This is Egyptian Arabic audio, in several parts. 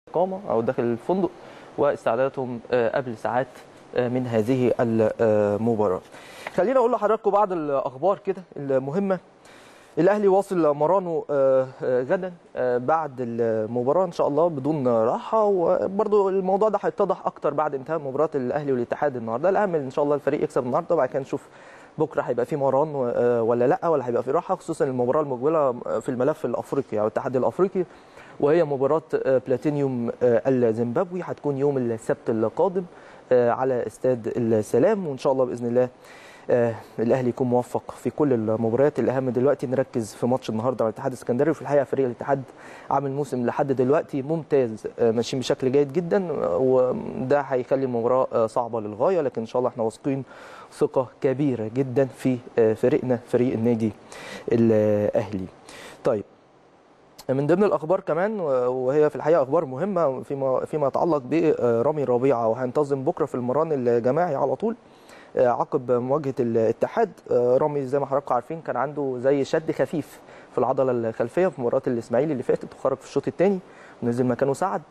الاقامه او داخل الفندق واستعداداتهم قبل ساعات من هذه المباراه. خلينا اقول لحضراتكم بعض الاخبار كده المهمه الاهلي واصل مرانه غدا بعد المباراه ان شاء الله بدون راحه وبرده الموضوع ده هيتضح اكتر بعد انتهاء مباراه الاهلي والاتحاد النهارده الاهم ان شاء الله الفريق يكسب النهارده وبعد كده نشوف بكره هيبقى في مران ولا لا ولا هيبقى في راحه خصوصا المباراه المقبله في الملف الافريقي او الاتحاد الافريقي وهي مباراه بلاتينيوم الزيمبابوي هتكون يوم السبت القادم على استاد السلام وان شاء الله باذن الله آه الاهلي يكون موفق في كل المباريات الاهم دلوقتي نركز في ماتش النهارده على الاتحاد السكندري وفي الحقيقه فريق الاتحاد عامل موسم لحد دلوقتي ممتاز آه ماشيين بشكل جيد جدا وده هيخلي المباراه آه صعبه للغايه لكن ان شاء الله احنا واثقين ثقه كبيره جدا في فريقنا فريق النادي الاهلي. طيب من ضمن الاخبار كمان وهي في الحقيقه اخبار مهمه فيما فيما يتعلق برامي ربيعه وهينتظم بكره في المران الجماعي على طول عقب مواجهه الاتحاد رامي زي ما حضراتكم عارفين كان عنده زي شد خفيف في العضله الخلفيه في مباراه الاسماعيلي اللي فاتت وخرج في الشوط الثاني ونزل مكانه سعد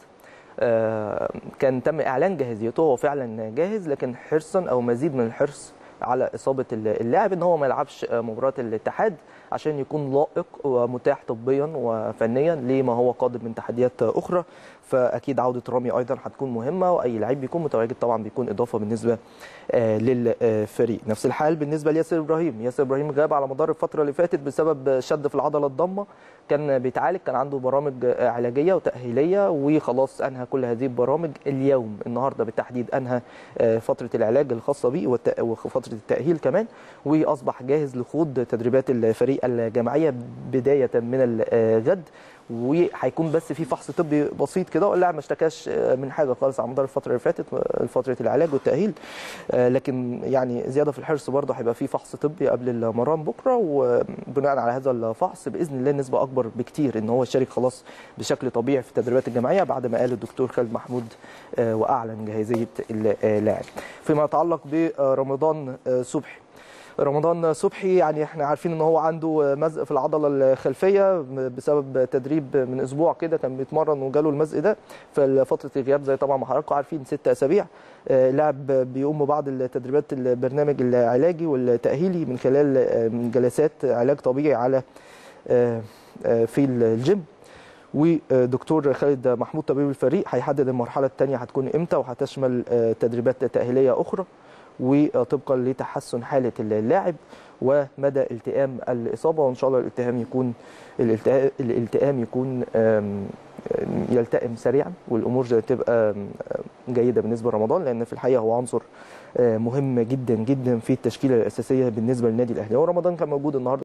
كان تم اعلان جاهزيته هو فعلا جاهز لكن حرصا او مزيد من الحرص على اصابه اللاعب ان هو ما يلعبش مباراه الاتحاد عشان يكون لائق ومتاح طبيا وفنيا لما هو قادم من تحديات اخرى فاكيد عوده رامي ايضا هتكون مهمه واي لعيب بيكون متواجد طبعا بيكون اضافه بالنسبه للفريق نفس الحال بالنسبه لياسر ابراهيم ياسر ابراهيم غاب على مدار الفتره اللي فاتت بسبب شد في العضله الضمه كان بيتعالج كان عنده برامج علاجيه وتاهيليه وخلاص انهى كل هذه البرامج اليوم النهارده بالتحديد انهى فتره العلاج الخاصه به وفتره التاهيل كمان واصبح جاهز لخوض تدريبات الفريق الجماعيه بدايه من الغد وهيكون بس في فحص طبي بسيط كده واللاعب ما اشتكاش من حاجه خالص على مدار الفتره اللي فاتت فتره العلاج والتاهيل لكن يعني زياده في الحرص برضه هيبقى في فحص طبي قبل المران بكره وبناء على هذا الفحص باذن الله نسبه اكبر بكتير ان هو يشارك خلاص بشكل طبيعي في التدريبات الجماعيه بعد ما قال الدكتور خالد محمود واعلن جاهزيه اللاعب فيما يتعلق برمضان صبحي رمضان صبحي يعني احنا عارفين ان هو عنده مزق في العضله الخلفيه بسبب تدريب من اسبوع كده كان بيتمرن وجاله المزق ده في فتره الغياب زي طبعا ما حضراتكم عارفين ست اسابيع لاعب بيقوم ببعض التدريبات البرنامج العلاجي والتاهيلي من خلال جلسات علاج طبيعي على في الجيم ودكتور خالد محمود طبيب الفريق هيحدد المرحله الثانيه هتكون امتى وهتشمل تدريبات تاهيليه اخرى وطبقا لتحسن حاله اللاعب ومدى التئام الاصابه وان شاء الله الالتئام يكون الالتئام يكون يلتئم سريعا والامور تبقى جيده بالنسبه لرمضان لان في الحقيقه هو عنصر مهم جدا جدا في التشكيله الاساسيه بالنسبه للنادي الاهلي ورمضان كان موجود النهارده